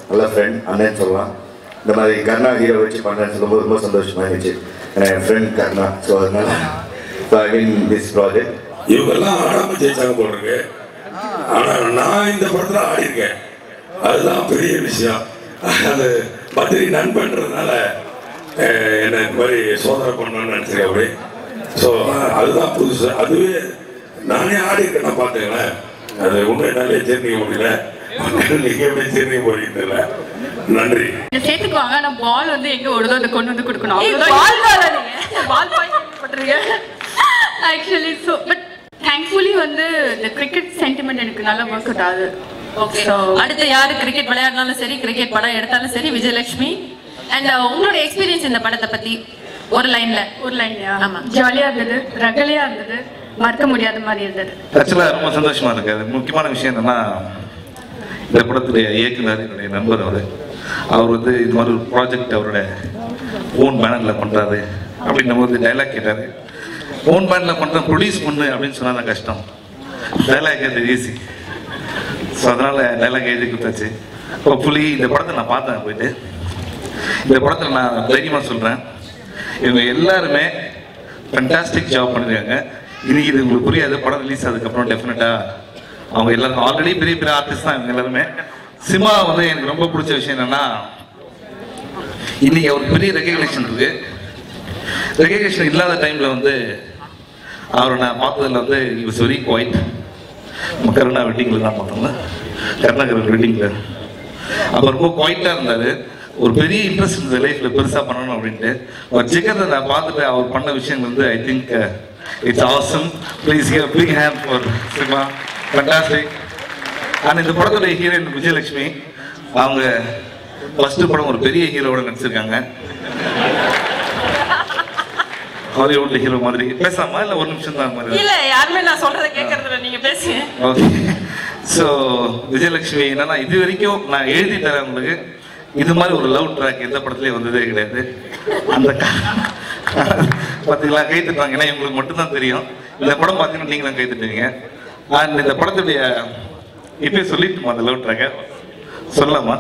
நல்ல ஃப்ரெண்ட் அண்ணன் சொல்லலாம் இந்த மாதிரி கர்ணா ஹீரோ வச்சு பண்ணுறேன்னு சொல்லும்போது ரொம்ப சந்தோஷமா இருந்துச்சு ஏன்னா என் ஃப்ரெண்ட் கர்ணா ஸோ அதனால so I mean this project இவங்கெல்லாம் ஆடாம ஜெயிச்சாங்க போல இருக்கு ஆனா நான் இந்த படத்துல ஆடிருக்கேன் அதுதான் பெரிய விஷயம் அது பத்திரி நண்பன்றதுனால அஹ், என்னை இந்த மாதிரி சோதனை பண்ணணும்னு நினைச்சிருக்கேன் அப்படி ஸோ அதுதான் புதுசு அதுவே நானே ஆடிருக்கேன் நான் பார்த்துங்களேன் அது உண்மையினாலே தெரிஞ்சுக்க முடியல நீங்க எப்படி தெரிஞ்சுக்க போறீங்க தெரியல நன்றி இந்த சேர்த்துக்குவாங்க ஆனா பால் வந்து எங்க ஓடுதோ அதை கொண்டு வந்து கொடுக்கணும் ஏய், அவ்வளவுதான். ball பாலா நீங்க? பால் பாய் பண்றீங்க ஆக்சுவலி ஸோ பட் தேங்க்ஃபுல்லி வந்து இந்த கிரிக்கெட் சென்டிமெண்ட் எனக்கு நல்லா ஒர்க் அவுட் ஆகுது ஓகே அடுத்து யாரு கிரிக்கெட் விளையாடினாலும் சரி கிரிக்கெட் படம் எடுத்தாலும் சரி விஜயலட்சுமி அண்ட் உங்களோட எக்ஸ்பீரியன்ஸ் இந்த படத்தை பத்தி ஒரு லைன்ல ஒரு லைன்லயா ஆமா. ஜாலியா இருந்தது ரகலையா இருந்தது மறக்க முடியாத மாதிரி இருந்தது ஆக்சுவலாக ரொம்ப சந்தோஷமா இருக்கு அது முக்கியமான விஷயம் என்னன்னா இந்த படத்துடைய இயக்குனர் என்னுடைய நண்பர் அவர் அவர் வந்து இது மாதிரி ஒரு ப்ராஜெக்ட் அவரோட ஓன் பேனரில் பண்ணுறாரு அப்படின்னு நம்ம வந்து டைலாக் கேட்டார் ஓன் பேனரில் பண்ணுற ப்ரொடியூஸ் பண்ணு அப்படின்னு சொன்னா தான் கஷ்டம் டைலாக் அது ஈஸி ஸோ அதனால் டைலாக் எழுதி கொடுத்தாச்சு இப்போ புலி இந்த படத்தை நான் பார்த்தேன் போயிட்டு இந்த படத்தில் நான் தைரியமாக சொல்கிறேன் இவங்க எல்லாருமே ஃபண்டாஸ்டிக் ஜாப் பண்ணிருக்காங்க இன்னைக்கு இது உங்களுக்கு புரியாது படம் ரிலீஸ் ஆனதுக்கப்புறம் டெஃபினட்டாக அவங்க எல்லாரும் ஆல்ரெடி பெரிய பெரிய ஆர்டிஸ்ட் தான் இவங்க எல்லாருமே சினிமா வந்து எனக்கு ரொம்ப பிடிச்ச விஷயம் என்னன்னா இன்னைக்கு அவருக்கு பெரிய ரெகக்னேஷன் இருக்கு ரெகக்னேஷன் இல்லாத டைம்ல வந்து அவரை நான் பார்த்ததுல வந்து இஸ் வெரி குவைட் நம்ம கருணா வெட்டிங்கில் தான் பார்த்தோம்ல கருணாகரன் வெட்டிங்கில் அவர் ரொம்ப குவைட்டாக இருந்தார் ஒரு பெரிய இன்ட்ரெஸ்ட் இருந்தது லைஃப்பில் பெருசாக பண்ணணும் அப்படின்ட்டு ஒரு ஜிகரை நான் பார்த்துட்டு அவர் பண்ண விஷயங்கள் வந்து I think it's awesome please hear big hand for cinema fantastic and இந்த படத்துடைய ஹீரோயின் விஜயலட்சுமி அவங்க ஃபர்ஸ்ட் படம் ஒரு பெரிய ஹீரோவோட நடிச்சிருக்காங்க ஹாலிவுட்ல ஹீரோ மாதிரி பேசாமா இல்லை ஒரு நிமிஷம் தான் மாதிரி இல்ல யாருமே நான் சொல்றதை கேட்கறது இல்ல நீங்க பேசுங்க ஓகே ஸோ விஜயலட்சுமி என்னன்னா இது வரைக்கும் நான் எழுதி தரேன் உங்களுக்கு இது மாதிரி ஒரு லவ் ட்ராக் எந்த படத்துலயும் வந்ததே கிடையாது அந்த பார்த்தீங்களா கை தட்டுவாங்க ஏன்னா இவங்களுக்கு மட்டும்தான் தெரியும் இந்த படம் பார்த்தீங்கன்னா நீங்களும் கை தட்டுவீங்க அண்ட் இந்த படத்துடைய இப்பயே சொல்லிட்டுமா அந்த லவ் ட்ராக்கை சொல்லலாமா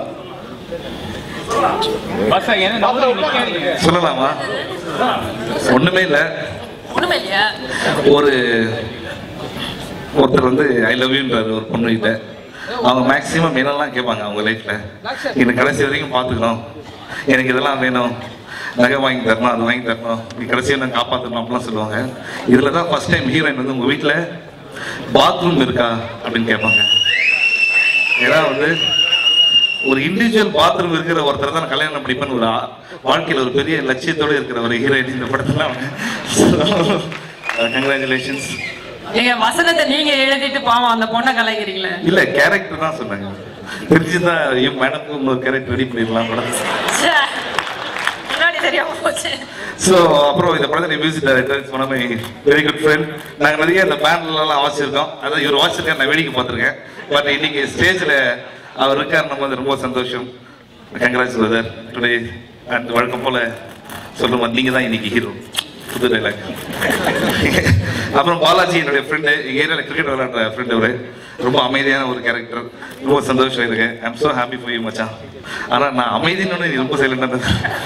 சொல்லலாமா ஒண்ணுமே இல்லை ஒண்ணுமே இல்லையா ஒரு ஒருத்தர் வந்து ஐ லவ் யூன்றாரு ஒரு பொண்ணு கிட்ட அவங்க மேக்ஸிமம் என்னெல்லாம் கேட்பாங்க அவங்க லைஃப்ல எனக்கு கடைசி வரைக்கும் பார்த்துக்கணும் எனக்கு இதெல்லாம் வேணும் நகை வாங்கி தரணும் அது வாங்கி தரணும் நீ கடைசியாக நான் காப்பாற்றணும் அப்படிலாம் சொல்லுவாங்க இதில் தான் ஃபர்ஸ்ட் டைம் ஹீரோயின் வந்து உங்கள் வீட்டில் பாத்ரூம் இருக்கா அப்படின்னு கேட்பாங்க ஏன்னா வந்து ஒரு இண்டிவிஜுவல் பாத்ரூம் இருக்கிற ஒருத்தர் தான் நான் கல்யாணம் படிப்பேன்னு ஒரு ஆ- வாழ்க்கையில ஒரு பெரிய லட்சியத்தோட இருக்கிற ஒரு ஹீரோயின் இந்த படத்துல கங்க்ராச்சுலேஷன்ஸ் எங்க வசனத்தை நீங்க எழுதிட்டு பாவம் அந்த பொண்ணை கலாய்க்கிறீங்களே இல்ல கேரக்டர் தான் சொன்னாங்க தெரிஞ்சுதான் என் மேடமுக்கு ஒரு கேரக்டர் ரெடி பண்ணிடலாம் படம் ச்சே. முன்னாடி தெரியாம போச்சு ஸோ அப்புறம் இந்த படத்துல மியூசிக் டைரக்டர் சொன்ன வெரி குட் ஃப்ரெண்ட் நாங்கள் நிறைய இந்த பேண்ட்லலாம் வாசிச்சிருக்கோம் அதான் இவர் வாசிச்சிருக்காரு நான் வேடிக்கை பார்த்துருக்கேன் பட் இன்னைக்கு ஸ்டேஜில் அவர் இருக்கார் நம்ம வந்து ரொம்ப சந்தோஷம் கங்க்ராட்ஸ் பிரதர் டுடே அண்ட் வழக்கம் போல சொல்லுவோம் நீங்கள் தான் இன்னைக்கு ஹீரோ புது டைலாக் அப்புறம் பாலாஜி என்னுடைய ஃப்ரெண்டு எங்கள் ஏரியாவில் கிரிக்கெட் விளையாடுற ஃப்ரெண்டு அவரு ரொம்ப அமைதியான ஒரு கேரக்டர் ரொம்ப சந்தோஷம் இருக்கு I'm so happy for you மச்சான் ஆனால் நான் அமைதின்னு நீ ரொம்ப சைலண்டாக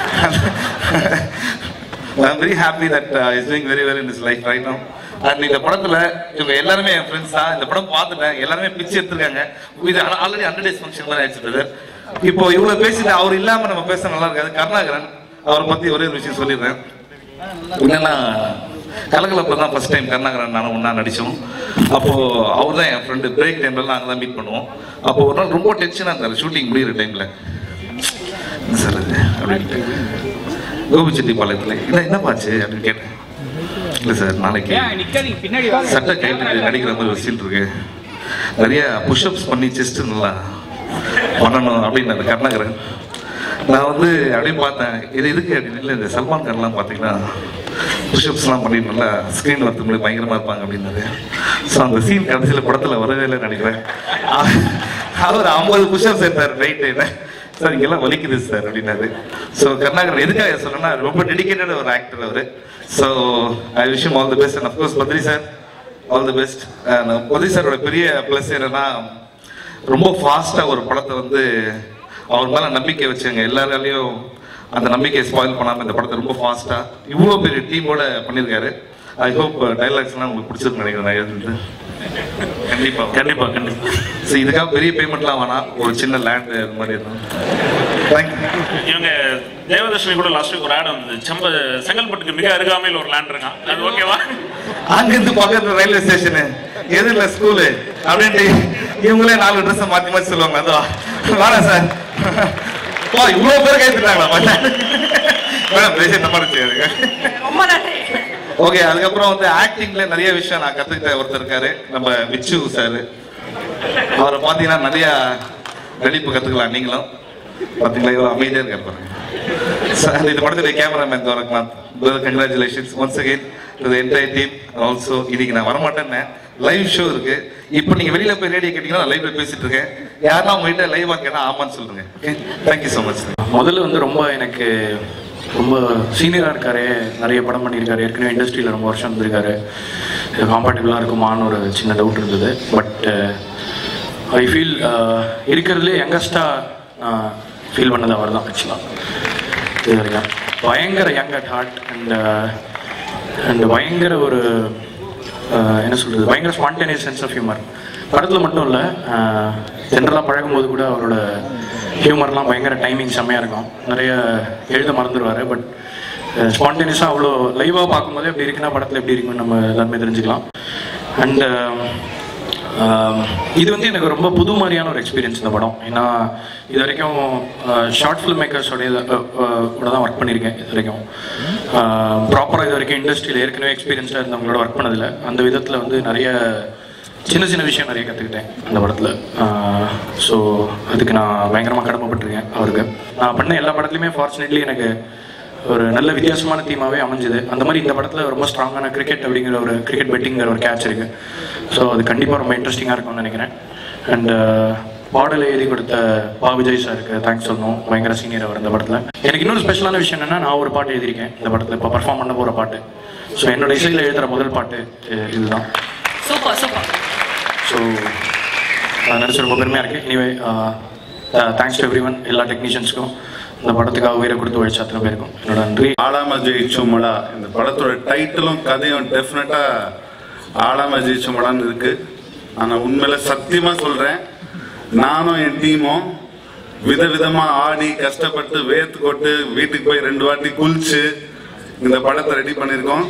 I'm very happy that uh, he's doing very well in his life right now. And இந்த படத்துல இவங்க எல்லாருமே என் ஃப்ரெண்ட்ஸ் தான் இந்த படம் பார்த்துட்டேன் எல்லாருமே பிச்சு எடுத்திருக்காங்க இது ஆல்ரெடி ஹண்ட்ரட் டேஸ் ஃபங்க்ஷன் மாதிரி ஆயிடுச்சு brother. இப்போ இவ்வளவு பேசிட்டு அவர் இல்லாம நம்ம பேச நல்லா இருக்காது கருணாகரன் அவரை பத்தி ஒரே ஒரு விஷயம் சொல்லிடுறேன் என்னன்னா கலகலப்பில் தான் ஃபர்ஸ்ட் டைம் கருணாகரன் நானும் ஒன்றா நடித்தோம் அப்போது அவர் தான் என் ஃப்ரெண்டு பிரேக் டைம்லலாம் அங்கே தான் மீட் பண்ணுவோம் அப்போ ஒரு நாள் ரொம்ப டென்ஷனாக இருந்தார் ஷூட்டிங் முடியிற டைமில் சார் அது அப்படின்ட்டு கோபிச்செட்டிப்பாளையத்தில் இல்லை என்னப்பாச்சு அப்படின்னு கேட்டேன் இல்லை சார் நாளைக்கு சட்டை கைட்டு நடிக்கிற மாதிரி ஒரு சீன் இருக்கு நிறைய புஷ்அப்ஸ் பண்ணி செஸ்ட் நல்லா பண்ணணும் அப்படின்னு கருணாகரன் நான் வந்து அப்படியே பார்த்தேன் இது எதுக்கு அப்படின்னு இல்லை இந்த சல்மான் கான்லாம் பார்த்தீங்கன்னா புஷ்அப்ஸ்லாம் பண்ணி நல்லா ஸ்க்ரீன் வரத்துக்கு பயங்கரமாக இருப்பாங்க அப்படின்னாரு ஸோ அந்த சீன் கடைசியில் படத்தில் வரவே இல்லை நினைக்கிறேன் அவர் ஐம்பது புஷ்அப்ஸ் எடுத்தார் ரைட்டு என்ன சார் இங்கெல்லாம் வலிக்குது சார் அப்படின்னாரு ஸோ கருணாகரன் எதுக்காக சொன்னா ரொம்ப டெடிகேட்டட் ஒரு ஆக்டர் அவர் ஸோ ஐ விஷயம் all the best and of course Badri sir all the best Badri சாரோட பெரிய ப்ளஸ் என்னன்னா ரொம்ப ஃபாஸ்ட்டாக ஒரு படத்தை வந்து அவர் மேலே நம்பிக்கை வச்சுங்க எல்லாராலையும் அந்த நம்பிக்கையை ஸ்பாயில் பண்ணாமல் இந்த படத்தை ரொம்ப ஃபாஸ்ட்டாக இவ்வளோ பெரிய டீமோட பண்ணியிருக்காரு ஐ ஹோப் டைலாக்ஸ்லாம் உங்களுக்கு பிடிச்சிருக்குன்னு நினைக்கிறேன் நான் எழுதுனது கண்டிப்பாக கண்டிப்பா கண்டிப்பா ஸோ இதுக்காக பெரிய பேமெண்ட்லாம் வேணாம் ஒரு சின்ன லேண்டு அது மாதிரி இருக்கும் தேங்க்யூ இவங்க தேவதர்ஷினி கூட லாஸ்ட் வீக் ஒரு ஆட் வந்தது செம்ப செங்கல்பட்டுக்கு மிக அருகாமையில் ஒரு லேண்ட் இருக்கான் அது ஓகேவா அங்கிருந்து பக்கத்துல ரயில்வே ஸ்டேஷனு எதிரில் ஸ்கூலு அப்படின்ட்டு இவங்களே நாலு ட்ரெஸ்ஸை மாற்றி மாற்றி சொல்லுவாங்க அதுவா வாடா சார் வா இவ்வளோ பேர் கைத்துட்டாங்களா மேடம் பேசி தப்பா இருக்கு ரொம்ப நன்றி ஓகே அதுக்கப்புறம் வந்து ஆக்டிங்ல நிறைய விஷயம் நான் கத்துக்கிட்ட ஒருத்தர் இருக்காரு நம்ம விச்சு சார் அவரை பார்த்தீங்கன்னா நிறைய நடிப்பு கத்துக்கலாம் நீங்களும் பார்த்தீங்களா இவ்வளோ அமைதியாக இருக்காரு பாருங்க சார் இந்த படத்துடைய cameraman Dwarkanath congratulations once again to the entire team also இன்னைக்கு நான் வரமாட்டேன்னு லைவ் ஷோ இருக்கு இப்போ நீங்க வெளியில போய் ரேடியோ கேட்டீங்கன்னா லைவ்ல பேசிட்டு இருக்கேன் யாருன்னா உங்ககிட்ட லைவா கேட்டா ஆமான்னு சொல்லுங்க ஓகே தேங்க்யூ ஸோ மச் முதல்ல வந்து ரொம்ப எனக்கு ரொம்ப சீனியராக இருக்காரு நிறைய படம் பண்ணியிருக்காரு ஏற்கனவே இண்டஸ்ட்ரியில் ரொம்ப வருஷம் இருந்திருக்காரு இது காம்பேட்டபிளாக இருக்குமான்னு ஒரு சின்ன டவுட் இருந்தது பட் ஐ ஃபீல் இருக்கிறதுலே யங்கஸ்டாக ஃபீல் பண்ணது அவர் தான் ஆக்சுவலாக இது வரைக்கும் பயங்கர young at heart and and பயங்கர ஒரு அஹ், என்ன சொல்கிறது பயங்கர ஸ்பான்டேனியஸ் சென்ஸ் ஆஃப் ஹியூமர் படத்தில் மட்டும் இல்லை ஜென்ரலாக பழகும்போது கூட அவரோட ஹியூமர்லாம் பயங்கர டைமிங் செம்மையாக இருக்கும் நிறைய எழுத மறந்துடுவார் பட் ஸ்பான்டேனியஸாக அவ்வளோ லைவாக பார்க்கும்போது எப்படி இருக்குன்னா படத்தில் எப்படி இருக்குன்னு நம்ம எல்லாருமே தெரிஞ்சுக்கலாம் அண்ட் இது வந்து எனக்கு ரொம்ப புது மாதிரியான ஒரு எக்ஸ்பீரியன்ஸ் இந்த படம் ஏன்னா இது வரைக்கும் ஷார்ட் ஃபில்ம் மேக்கர்ஸோடைய கூட தான் ஒர்க் பண்ணியிருக்கேன் இது வரைக்கும் ப்ராப்பராக இது வரைக்கும் இண்டஸ்ட்ரியில் ஏற்கனவே எக்ஸ்பீரியன்ஸாக இருந்தவங்களோட ஒர்க் பண்ணதில்லை அந்த விதத்தில் வந்து நிறைய சின்ன சின்ன விஷயம் நிறைய கற்றுக்கிட்டேன் அந்த படத்தில் ஸோ அதுக்கு நான் பயங்கரமாக கடமைப்பட்டிருக்கேன் அவருக்கு நான் பண்ண எல்லா படத்துலையுமே ஃபார்ச்சுனேட்லி எனக்கு ஒரு நல்ல வித்தியாசமான தீமாவே அமைஞ்சுது அந்த மாதிரி இந்த படத்தில் ரொம்ப ஸ்ட்ராங்கான கிரிக்கெட் அப்படிங்கிற ஒரு கிரிக்கெட் பெட்டிங்கிற ஒரு கேட்ச் இருக்கு ஸோ அது கண்டிப்பாக ரொம்ப இன்ட்ரெஸ்டிங்காக இருக்கும்னு நினைக்கிறேன் அண்ட் பாடலை எழுதி கொடுத்த பா விஜய் சாருக்கு தேங்க்ஸ் சொல்லணும் பயங்கர சீனியர் அவர் இந்த படத்தில் எனக்கு இன்னொரு ஸ்பெஷலான விஷயம் என்னன்னா நான் ஒரு பாட்டு எழுதியிருக்கேன் இந்த படத்தில் இப்போ பர்ஃபார்ம் பண்ண போகிற பாட்டு ஸோ என்னோட இசையில் எழுதுகிற முதல் பாட்டு அஹ், இதுதான் சூப்பர் சூப்பர் ஸோ நினச்சி ரொம்ப பெருமையாக இருக்குது anyway thanks to everyone எல்லா டெக்னீஷியன்ஸ்க்கும் இந்த படத்துக்காக உயிரை கொடுத்து உழைச்ச அத்தனை பேருக்கும் என்னோட நன்றி ஆடாம ஜெயிச்சோமடா இந்த படத்தோட டைட்டிலும் கதையும் டெஃபினட்டா ஆடாம ஜெயிச்சோமடான்னு இருக்கு ஆனா உண்மையில சத்தியமா சொல்றேன் நானும் என் டீமும் விதவிதமா ஆடி கஷ்டப்பட்டு வேர்த்து கொட்டு வீட்டுக்கு போய் ரெண்டு வாட்டி குளிச்சு இந்த படத்தை ரெடி பண்ணியிருக்கோம்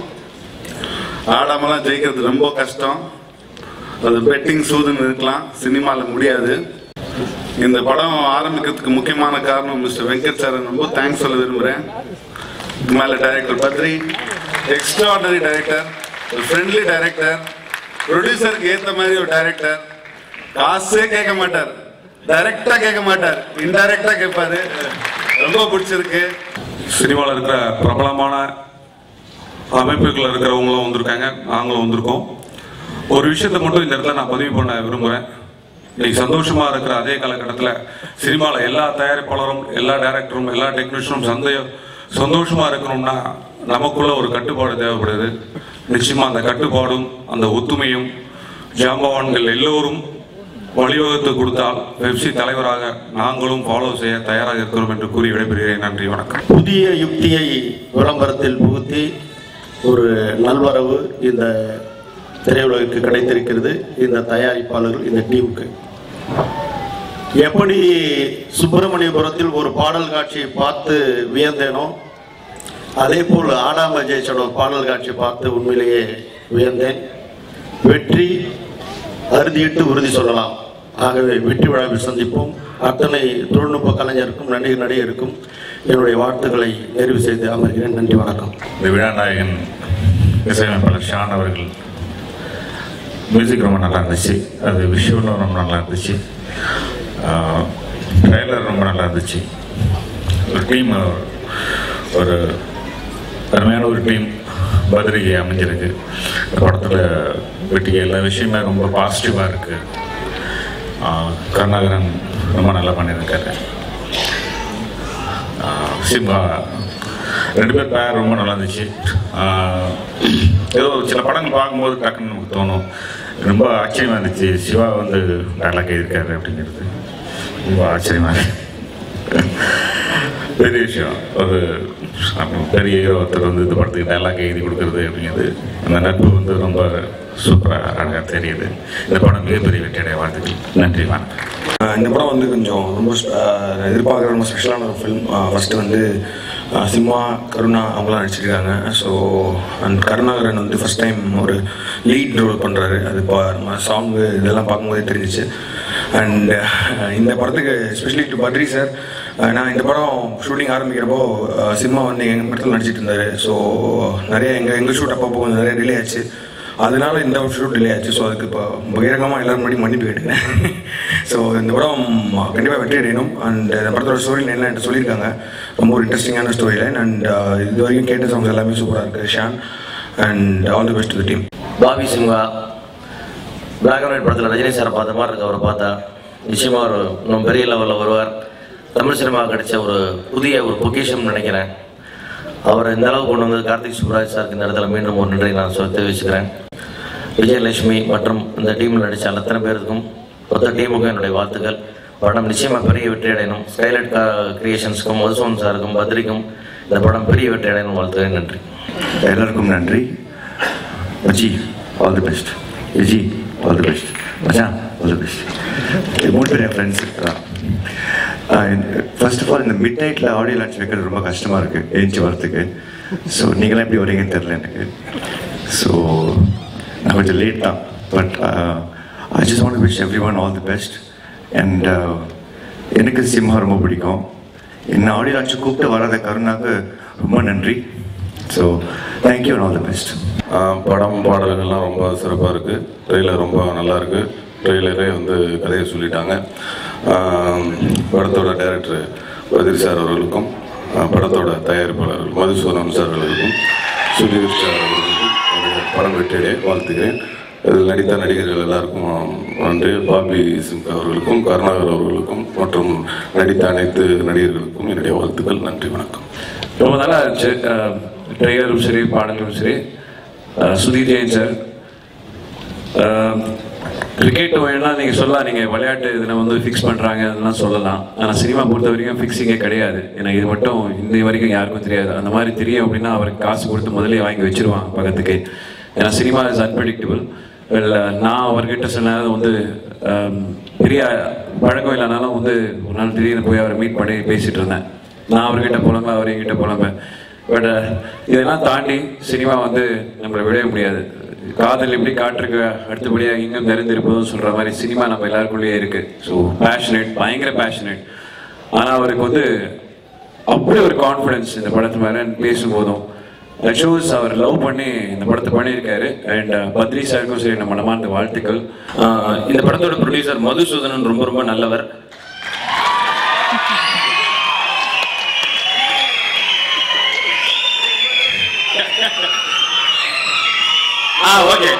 ஆடாமலாம் ஜெயிக்கிறது ரொம்ப கஷ்டம் அது பெட்டிங் சூதுன்னு இருக்கலாம் சினிமாவில் முடியாது இந்த படம் ஆரம்பிக்கிறதுக்கு முக்கியமான காரணம் மிஸ்டர் வெங்கட் சார் ரொம்ப தேங்க்ஸ் சொல்ல விரும்புகிறேன் மேலே டைரக்டர் பத்ரி எக்ஸ்ட்ராடனரி டைரக்டர் ஒரு ஃப்ரெண்ட்லி டைரக்டர் ப்ரொடியூசருக்கு ஏற்ற மாதிரி ஒரு டைரக்டர் காசே கேட்க மாட்டார் டைரக்டா கேட்க மாட்டார் இன்டைரக்டா கேட்பாரு ரொம்ப பிடிச்சிருக்கு சினிமாவில் இருக்கிற பிரபலமான அமைப்புகளில் இருக்கிறவங்களும் வந்திருக்காங்க நாங்களும் வந்திருக்கோம் ஒரு விஷயத்தை மட்டும் இந்த இடத்துல நான் பதிவு பண்ண விரும்புகிறேன் இன்னைக்கு சந்தோஷமா இருக்கிற அதே காலகட்டத்தில் சினிமாவில் எல்லா தயாரிப்பாளரும் எல்லா டைரக்டரும் எல்லா டெக்னீஷியனும் சந்தைய சந்தோஷமா இருக்கணும்னா நமக்குள்ள ஒரு கட்டுப்பாடு தேவைப்படுது நிச்சயமா அந்த கட்டுப்பாடும் அந்த ஒத்துமையும் ஜாம்பவான்கள் எல்லோரும் வழிவகுத்து கொடுத்தால் பெப்சி தலைவராக நாங்களும் ஃபாலோ செய்ய தயாராக இருக்கிறோம் என்று கூறி விடைபெறுகிறேன் நன்றி வணக்கம் புதிய யுக்தியை விளம்பரத்தில் புகுத்தி ஒரு நல்வரவு இந்த திரையுலகுக்கு கிடைத்திருக்கிறது இந்த தயாரிப்பாளர்கள் இந்த டீமுக்கு எப்படி சுப்பிரமணியபுரத்தில் ஒரு பாடல் காட்சியை பார்த்து வியந்தேனோ அதே போல் ஆடாம ஜெயிச்சோட ஒரு பாடல் காட்சி பார்த்து உண்மையிலேயே வியந்தேன் வெற்றி அறுதியிட்டு உறுதி சொல்லலாம் ஆகவே வெற்றி விழாவில் சந்திப்போம் அத்தனை தொழில்நுட்ப கலைஞருக்கும் நடிகர் நடிகருக்கும் என்னுடைய வாழ்த்துக்களை நிறைவு செய்து அமர்கிறேன் நன்றி வணக்கம் இந்த விழா நாயகன் இசையமைப்பாளர் ஷான் அவர்கள் மியூசிக் ரொம்ப நல்லா இருந்துச்சு அது விஷுவலும் ரொம்ப நல்லா இருந்துச்சு ட்ரெய்லர் ரொம்ப நல்லா இருந்துச்சு ஒரு டீம் ஒரு அருமையான ஒரு டீம் பத்ரிகை அமைஞ்சிருக்கு இந்த படத்தில் வெட்டிய எல்லா விஷயமே ரொம்ப பாசிட்டிவாக இருக்குது கருணாகரன் ரொம்ப நல்லா பண்ணியிருக்காரு ஆஹ் சிம்பா ரெண்டு பேர் பேர் ரொம்ப நல்லா இருந்துச்சு ஆஹ் ஏதோ சில படங்கள் பார்க்கும்போது டக்குன்னு நமக்கு தோணும் ரொம்ப ஆச்சரியமாக இருந்துச்சு சிவா வந்து டைலாக் எழுதியிருக்காரு அப்படிங்கிறது ரொம்ப ஆச்சரியமாக இருக்கு பெரிய விஷயம் ஒரு பெரிய ஹீரோ ஒருத்தர் வந்து இந்த படத்துக்கு டைலாக் எழுதி கொடுக்குறது அப்படிங்கிறது அந்த நட்பு வந்து ரொம்ப சூப்பராக அழகாக தெரியுது இந்த படம் மிகப்பெரிய வெற்றியடைய வாழ்த்துக்கள் நன்றி வணக்கம் ஆஹ் இந்த படம் வந்து கொஞ்சம் ரொம்ப ஸ்ப- ஆஹ் எதிர்பார்க்குற ரொம்ப ஸ்பெஷலான ஒரு ஃபிலிம் ஃபஸ்ட்டு வந்து ஆஹ் சிம்மா கருணா அவங்களாம் நடிச்சிருக்காங்க ஸோ அண்ட் கருணாகரன் வந்து ஃபஸ்ட் டைம் ஒரு லீட் ரோல் பண்ணுறாரு அது இப்போ நம்ம சாங்கு இதெல்லாம் பார்க்கும்போதே தெரிஞ்சிச்சு அண்ட் இந்த படத்துக்கு எஸ்பெஷலி டு பத்ரி சார் நான் இந்த படம் ஷூட்டிங் ஆரம்பிக்கிறப்போ ஆஹ் சிம்மா வந்து எங்கள் படத்தில் நடிச்சிட்டு இருந்தார் ஸோ நிறைய எங்கள் எங்கள் ஷூட் அப்பப்போ கொஞ்சம் நிறைய டிலே ஆச்சு அதனால இந்த ஒரு ஷூட் டிலே ஆச்சு ஸோ அதுக்கு இப்போ பகிரங்கமாக எல்லாரும் முன்னாடி மன்னிப்பு கேட்டுக்கிறேன் ஸோ இந்த படம் கண்டிப்பாக வெற்றி அடையணும் அண்ட் இந்த படத்தோட ஸ்டோரி லைன்லாம் என்கிட்ட சொல்லியிருக்காங்க ரொம்ப ஒரு இன்ட்ரெஸ்டிங்கான ஸ்டோரி லைன் அண்ட் இது வரைக்கும் கேட்ட சாங்ஸ் எல்லாமே சூப்பராக இருக்குது Shaan and all the best to team Bobby Simha black and white படத்தில் ரஜினி சாரை பார்த்த மாதிரி இருக்கு அவரை பார்த்தா நிச்சயமாக ஒரு இன்னும் பெரிய லெவலில் வருவார் தமிழ் சினிமா கிடைச்ச ஒரு புதிய ஒரு பொக்கிஷன் நினைக்கிறேன் அவரை இந்த அளவு கொண்டு வந்து கார்த்திக் சுப்ராஜ் சாருக்கு இந்த இடத்துல மீண்டும் ஒரு நன்றி நான் சொல்லி தெரிவிச்சுக்கிறேன் விஜயலட்சுமி மற்றும் இந்த டீமில் நடித்த அத்தனை பேருக்கும் மொத்த டீமுக்கும் என்னுடைய வாழ்த்துக்கள் படம் நிச்சயமாக பெரிய வெற்றி அடையணும் ஸ்கைலைட் கிரியேஷன்ஸ்க்கும் மதுசோன் சாருக்கும் பத்ரிக்கும் இந்த படம் பெரிய வெற்றி அடையணும் வாழ்த்துக்கிறேன் நன்றி எல்லாருக்கும் நன்றி மச்சி all the best Viji all the best மச்சான் ஆல் தி பெஸ்ட் மூணு பேர் என் ஃப்ரெண்ட்ஸ் ஃபர்ஸ்ட் ஆஃப் ஆல் இந்த மிட் நைட்டில் ஆடியோ லான்ச் வைக்கிறது ரொம்ப கஷ்டமாக இருக்குது ஏஞ்சி வரத்துக்கு ஸோ நீங்களாம் எப்படி வரீங்கன்னு தெரில எனக்கு ஸோ நான் கொஞ்சம் லேட் தான் but I just want wish everyone all the best and எனக்கு சிம்ஹா ரொம்ப பிடிக்கும் என்ன ஆடியோ லான்ச் கூப்பிட்டு வராத கருணாக்கு ரொம்ப நன்றி so thank you and all the best படம் பாடல்கள்லாம் ரொம்ப சிறப்பாக இருக்குது ட்ரெய்லர் ரொம்ப நல்லா இருக்குது ட்ரெய்லரே வந்து கதையை சொல்லிட்டாங்க ஆம், படத்தோட டைரக்டர் பதில் சார் அவர்களுக்கும் ஆ, படத்தோட தயாரிப்பாளர் மதுசூதனம் சார் அவர்களுக்கும் சுதீர் சார் அவர்களுக்கும் என்னுடைய படம் வெற்றியை வாழ்த்துகிறேன் இதில் நடித்த நடிகர்கள் எல்லாருக்கும் நன்றி பாபி சிம்கா அவர்களுக்கும் கருணாகர் அவர்களுக்கும் மற்றும் நடித்த அனைத்து நடிகர்களுக்கும் என்னுடைய வாழ்த்துக்கள் நன்றி வணக்கம் ரொம்ப நல்லா இருந்துச்சு ட்ரெய்லரும் சரி பாடலும் சரி அஹ் சுதீர் ஜெயின் சார் கிரிக்கெட் வேணா நீங்கள் சொல்லலாம் நீங்கள் விளையாட்டு இதில் வந்து ஃபிக்ஸ் பண்ணுறாங்க அதெல்லாம் சொல்லலாம் ஆனால் சினிமா பொறுத்த வரைக்கும் ஃபிக்ஸிங்கே கிடையாது எனக்கு இது மட்டும் இந்த வரைக்கும் யாருக்கும் தெரியாது அந்த மாதிரி தெரியும் அப்படின்னா அவருக்கு காசு கொடுத்து முதல்ல வாங்கி வச்சிருவாங்க பக்கத்துக்கு ஏன்னா சினிமா இஸ் அன்பிரடிக்டபிள் இல்லை நான் அவர்கிட்ட சொன்னது வந்து ஆம், பெரிய பழக்கம் இல்லைனாலும் வந்து ஒரு நாள் திடீர்னு போய் அவரை மீட் பண்ணி பேசிட்டு இருந்தேன் நான் அவர்கிட்ட புலம்ப அவர் என்கிட்ட புலம்ப பட் இதெல்லாம் தாண்டி சினிமா வந்து நம்மளை விடவே முடியாது காதல் எப்படி காற்றுக்கு அடுத்தபடியாக இங்கும் நிறைந்திருப்பதும் சொல்கிற மாதிரி சினிமா நம்ம எல்லாருக்குள்ளேயே இருக்குது ஸோ பேஷனேட் பயங்கர பேஷனேட் ஆனால் அவருக்கு வந்து அப்படி ஒரு கான்ஃபிடன்ஸ் இந்த படத்து மேலே பேசும்போதும் ஷோஸ் அவர் லவ் பண்ணி இந்த படத்தை பண்ணியிருக்காரு அண்ட் பத்ரி சாருக்கும் சரி நம்ம மனமார்ந்த வாழ்த்துக்கள் ஆஹ் இந்த படத்தோட ப்ரொடியூசர் மதுசூதனன் ரொம்ப ரொம்ப நல்லவர் ஆ ஓகே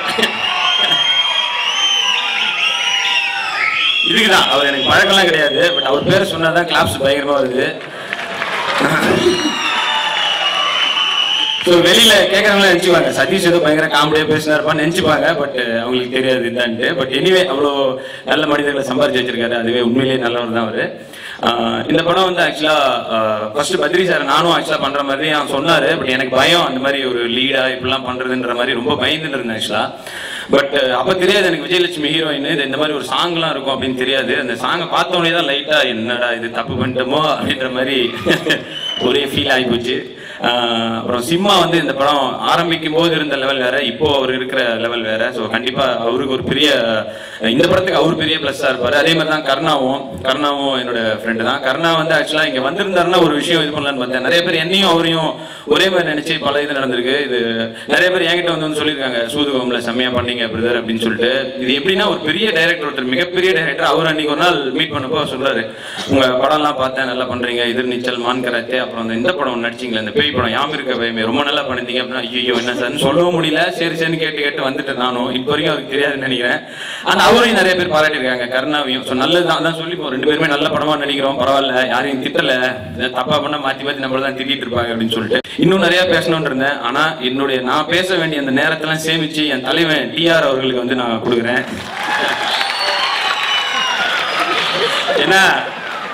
இதுக்குதான் அவர் எனக்கு பழக்கம்லாம் கிடையாது பட் அவர் பேரை சொன்னாதான் கிளாப்ஸ் பயங்கரமா வருது ஸோ வெளியில கேட்கறவங்கள நினைச்சுப்பாங்க சதீஷ் ஏதோ பயங்கர காமெடியா பேசினாருப்பான்னு நினைச்சுப்பாங்க பட் அவங்களுக்கு தெரியாது இதான்ட்டு பட் எனிவே அவ்வளோ நல்ல மனிதர்களை சம்பாரிச்சு வச்சிருக்காரு அதுவே உண்மையிலேயே நல்லவர் தான் அவரு ஆஹ் இந்த படம் வந்து ஆக்சுவலா ஃபர்ஸ்ட் பத்ரி சார் நானும் ஆக்சுவலா பண்ற மாதிரி அவன் சொன்னாரு பட் எனக்கு பயம் அந்த மாதிரி ஒரு லீடா இப்படிலாம் பண்றதுன்ற மாதிரி ரொம்ப பயந்துட்டு இருந்தேன் ஆக்சுவலா பட் அப்ப தெரியாது எனக்கு விஜயலட்சுமி ஹீரோயின் இது இந்த மாதிரி ஒரு சாங்லாம் இருக்கும் அப்படின்னு தெரியாது அந்த சாங்கை பார்த்தோன்னே தான் லைட்டா என்னடா இது தப்பு பண்ணிட்டோமோ அப்படின்ற மாதிரி ஒரே ஃபீல் ஆகி போச்சு ஆஹ் அப்புறம் சிம்மா வந்து இந்த படம் ஆரம்பிக்கும் போது இருந்த லெவல் வேற இப்போ அவர் இருக்கிற லெவல் வேற ஸோ கண்டிப்பா அவருக்கு ஒரு பெரிய இந்த படத்துக்கு அவர் பெரிய பிளஸ்ஸா இருப்பாரு அதே மாதிரி தான் கருணாவும் கருணாவும் என்னோட ஃப்ரெண்டு தான் கருணா வந்து ஆக்சுவலா இங்க வந்திருந்தாருன்னா ஒரு விஷயம் இது பண்ணலான்னு பார்த்தேன் நிறைய பேர் என்னையும் அவரையும் ஒரே மாதிரி நினைச்சு பல இது நடந்திருக்கு இது நிறைய பேர் என்கிட்ட வந்து வந்து சொல்லியிருக்காங்க சூதுகோம்ல செம்மையா பண்ணீங்க பிரதர் அப்படின்னு சொல்லிட்டு இது எப்படின்னா ஒரு பெரிய டைரக்டர் ஒருத்தர் மிகப்பெரிய டைரக்டர் அவர் அன்னைக்கு ஒரு நாள் மீட் பண்ணப்போ அவர் சொல்றாரு உங்க படம்லாம் பார்த்தேன் நல்லா பண்றீங்க எதிர் நீச்சல் மான் கராத்தே அப்புறம் அந்த இந்த படம் நடிச்சிங்களே இந்த பேய் படம் யாம் இருக்க பயமே ரொம்ப நல்லா பண்ணிருந்தீங்க அப்படின்னா ஐயோ என்ன சார் சொல்லவும் முடியல சரி சரின்னு கேட்டு கேட்டு வந்துட்டேன் நானும் இப்போ வரைக்கும் அவருக்கு தெரியாதுன்னு நினைக்கிறேன் ஆனா அவரையும் நிறைய பேர் பாராட்டியிருக்காங்க கருணாவையும் ஸோ நல்லதுதான் அதான் சொல்லி இப்போ ரெண்டு பேருமே நல்ல படமா நடிக்கிறோம் பரவாயில்ல யாரையும் திட்டல ஏதாவது தப்பா பண்ணா மாத்தி மாத்தி நம்மள தான் திட்டிட்டு இருப்பாங்க அப்படின்னு சொல்லிட்டு இன்னும் நிறைய பேசணும்னு இருந்தேன் ஆனா என்னுடைய நான் பேச வேண்டிய அந்த நேரத்தெல்லாம் சேமிச்சு என் தலைவன் டிஆர் அவர்களுக்கு வந்து நான் கொடுக்குறேன் ஏன்னா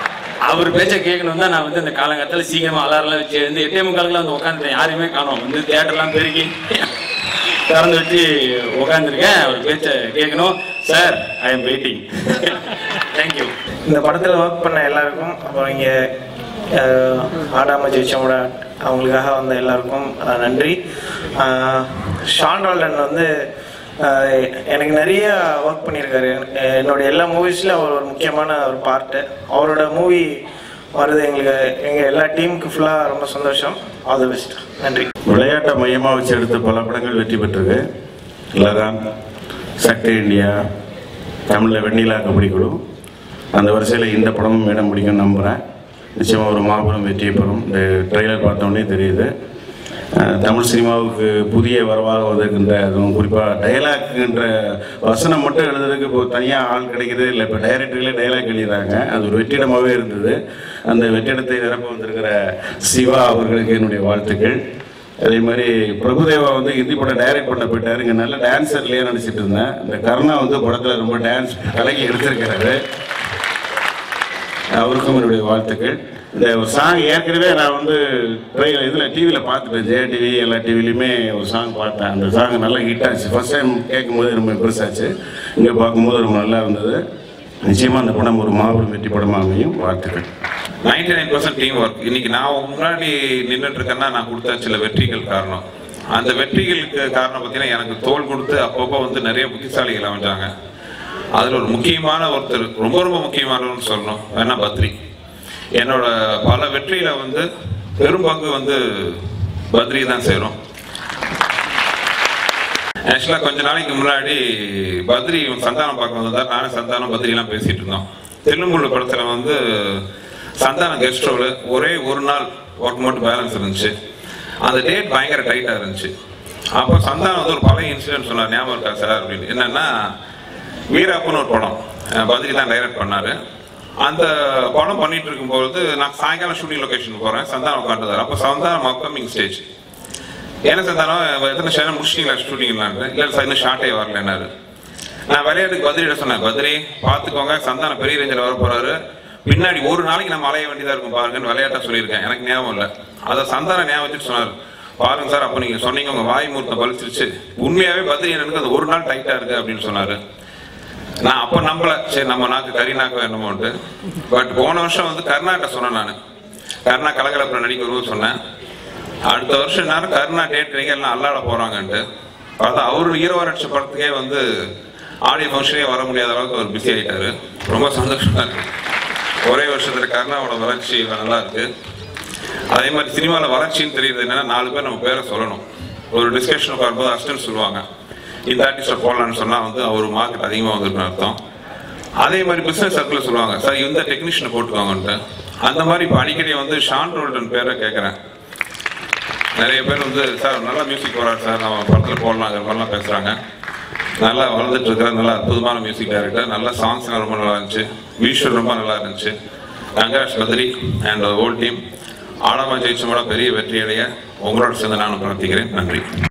அவர் பேச்சை கேட்கணும் தான் நான் வந்து இந்த காலங்கத்தில் சீக்கிரமா அலாரெல்லாம் வச்சு எழுந்து எட்டே முக்காலுக்குலாம் வந்து உட்காந்துட்டேன் யாரையுமே காணோம் வந்து தேட்டர்லாம் பெருக்கி திறந்து வச்சு உட்காந்துருக்கேன் அவர் பேச்சை கேட்கணும் sir I am waiting thank you இந்த படத்தில் ஒர்க் பண்ண எல்லாருக்கும் அப்புறம் இங்கே ஆடாம ஜெயிச்சவங்களோட அவங்களுக்காக வந்த எல்லாருக்கும் அஹ், நன்றி அஹ், ஷான் ரால்டன் வந்து அஹ், எனக்கு நிறைய ஒர்க் பண்ணியிருக்காரு அஹ், என்னோட எல்லா மூவிஸில் அவர் ஒரு முக்கியமான ஒரு பார்ட்டு அவரோட மூவி வருது எங்களுக்கு எங்கள் எல்லா டீமுக்கு ஃபுல்லாக ரொம்ப சந்தோஷம் ஆல் தி பெஸ்ட் நன்றி விளையாட்டை மையமாக வச்சு எடுத்த பல படங்கள் வெற்றி பெற்றது லகான் சக்தி இந்தியா தமிழில் வெண்ணிலா கபடி குழு அந்த வரிசையில் இந்த படமும் இடம் பிடிக்கும்னு நம்புகிறேன் நிச்சயமாக ஒரு மாபெரும் வெற்றியை பெறும் இந்த ட்ரெய்லர் பார்த்தோன்னே தெரியுது அஹ், தமிழ் சினிமாவுக்கு புதிய வரவாக வந்திருக்கின்ற அதுவும் குறிப்பாக டைலாக்ன்ற வசனம் மட்டும் எழுதுறதுக்கு இப்போ தனியாக ஆள் கிடைக்குது இல்லை இப்போ டைரக்டர்களே டைலாக் எழுதுறாங்க அது ஒரு வெற்றிடமாகவே இருந்தது அந்த வெற்றிடத்தை நிரப்ப வந்திருக்கிற சிவா அவர்களுக்கு என்னுடைய வாழ்த்துக்கள் அதே மாதிரி பிரபுதேவா வந்து ஹிந்தி படம் டைரக்ட் பண்ண போயிட்டாரு இங்கே நல்ல டான்ஸர்லேயே நினச்சிட்டு இருந்தேன் இந்த கருணா வந்து படத்தில் ரொம்ப டான்ஸ் கலக்கி எடுத்திருக்கிறாரு அவருக்கும் என்னுடைய வாழ்த்துக்கள் இந்த ஒரு சாங் ஏற்கனவே நான் வந்து ட்ரெயின் இதில் டிவியில் பார்த்துட்டேன் ஜெய டிவி எல்லா டிவிலையுமே ஒரு சாங் பார்த்தேன் அந்த சாங் நல்லா ஹிட் ஆச்சு ஃபர்ஸ்ட் டைம் கேட்கும்போது ரொம்ப பெருசாச்சு இங்கே பார்க்கும்போது ரொம்ப நல்லா இருந்தது நிச்சயமாக அந்த படம் ஒரு மாபெரும் வெற்றி படமாக அமையும் வாழ்த்துக்கள் ninety nine percent team work இன்னைக்கு நான் உங்க முன்னாடி நின்றுட்டு இருக்கேன்னா நான் கொடுத்த சில வெற்றிகள் காரணம் அந்த வெற்றிகளுக்கு காரணம் பார்த்தீங்கன்னா எனக்கு தோல் கொடுத்து அப்பப்போ வந்து நிறைய புத்திசாலிகள் அமைஞ்சாங்க அதில் ஒரு முக்கியமான ஒருத்தர் ரொம்ப ரொம்ப முக்கியமானவர்னு சொல்லணும் வேணா பத்ரி என்னோட பல வெற்றியில வந்து பெரும் பங்கு வந்து பத்ரி தான் சேரும் ஆக்சுவலாக கொஞ்ச நாளைக்கு முன்னாடி பத்ரி சந்தானம் பார்க்க வந்தார் நானும் சந்தானம் பத்ரிலாம் பேசிட்டு இருந்தோம் தெல்லுமுள்ளு படத்துல வந்து சந்தானம் கெஸ்ட் ரோல் ஒரே ஒரு நாள் ஒர்க் மட்டும் பேலன்ஸ் இருந்துச்சு அந்த டேட் பயங்கர டைட்டா இருந்துச்சு அப்போ சந்தானம் வந்து ஒரு பழைய இன்சிடென்ட் சொன்னார் ஞாபகம் இருக்கா சார் அப்படின்னு என்னன்னா வீராப்புன்னு ஒரு படம் அஹ் பத்ரி தான் டைரக்ட் பண்ணாரு அந்த படம் பண்ணிட்டு இருக்கும்போது நான் சாயங்காலம் ஷூட்டிங் லொகேஷன் போறேன் சந்தானம் உட்காந்துருந்தார் அப்போ சந்தானம் அப்கமிங் ஸ்டேஜ் என்ன சந்தானம் எத்தனை ஷேரம் முடிச்சிட்டீங்களா ஷூட்டிங்லான்னு இல்லை சார் இன்னும் ஷார்ட்டே வரலன்னாரு நான் விளையாட்டுக்கு பத்ரியிட சொன்னேன் பத்ரி பார்த்துக்கோங்க சந்தானம் பெரிய ரேஞ்சில் வர போறாரு பின்னாடி ஒரு நாளைக்கு நம்ம அலைய வேண்டியதா இருக்கும் பாருங்கன்னு விளையாட்டா சொல்லியிருக்கேன் எனக்கு ஞாபகம் இல்லை அதை சந்தானம் ஞாபகம் வச்சுட்டு சொன்னார் பாருங்க சார் அப்போ நீங்க சொன்னீங்க உங்க வாய் மூர்த்தம் பலிச்சிருச்சு உண்மையாவே பத்ரி எனக்கு அது ஒரு நாள் டைட்டா இருக்கு அப்படின்னு சொன்னாரு நான் அப்ப நம்பல சரி நம்ம நாக்கு கறி நாக்கு என்னமோன்ட்டு பட் போன வருஷம் வந்து கர்நாடகா சொன்னேன் நான் கர்ணா கலகலப்புற நடிக்க வருவோம் சொன்னேன் அடுத்த வருஷம் நேரம் கருணா டேட் கிடைக்க எல்லாம் அல்லாட போறாங்கன்ட்டு பார்த்தா அவரு ஹீரோ அடிச்ச படத்துக்கே வந்து ஆடியோ ஃபங்க்ஷனே வர முடியாத அளவுக்கு அவர் பிஸி ஆயிட்டாரு ரொம்ப சந்தோஷமா இருக்கு ஒரே வருஷத்துல கருணாவோட வளர்ச்சி நல்லா இருக்கு அதே மாதிரி சினிமாவில் வளர்ச்சின்னு தெரியுது என்னன்னா நாலு பேர் நம்ம பேரை சொல்லணும் ஒரு டிஸ்கஷன் வரும்போது அசிஸ்டன்ட் சொல்லுவாங்க இந்த ஆர்டிஸ்டை போடலான்னு சொன்னா வந்து அவர் மார்க்கெட் அதிகமாக வந்திருக்குன்னு அர்த்தம் அதே மாதிரி பிசினஸ் சர்க்கிள் சொல்லுவாங்க சார் இந்த டெக்னீஷியனை போட்டுக்கோங்கன்ட்டு அந்த மாதிரி இப்போ அடிக்கடி வந்து ஷான் ரோல்டன் பேரை கேட்குறேன் நிறைய பேர் வந்து சார் நல்லா மியூசிக் வராரு சார் நம்ம படத்தில் போடலாம் அது மாதிரிலாம் பேசுகிறாங்க நல்லா வளர்ந்துட்டு இருக்கிற நல்ல அற்புதமான மியூசிக் டைரக்டர் நல்ல சாங்ஸ் ரொம்ப நல்லா இருந்துச்சு விஷுவல் ரொம்ப நல்லா இருந்துச்சு கங்காஷ் பத்ரி அண்ட் ஹோல் டீம் ஆடாம ஜெயிச்சமோட பெரிய வெற்றி அடைய உங்களோட சேர்ந்து நானும் பிரார்த்திக்கிறேன் நன்றி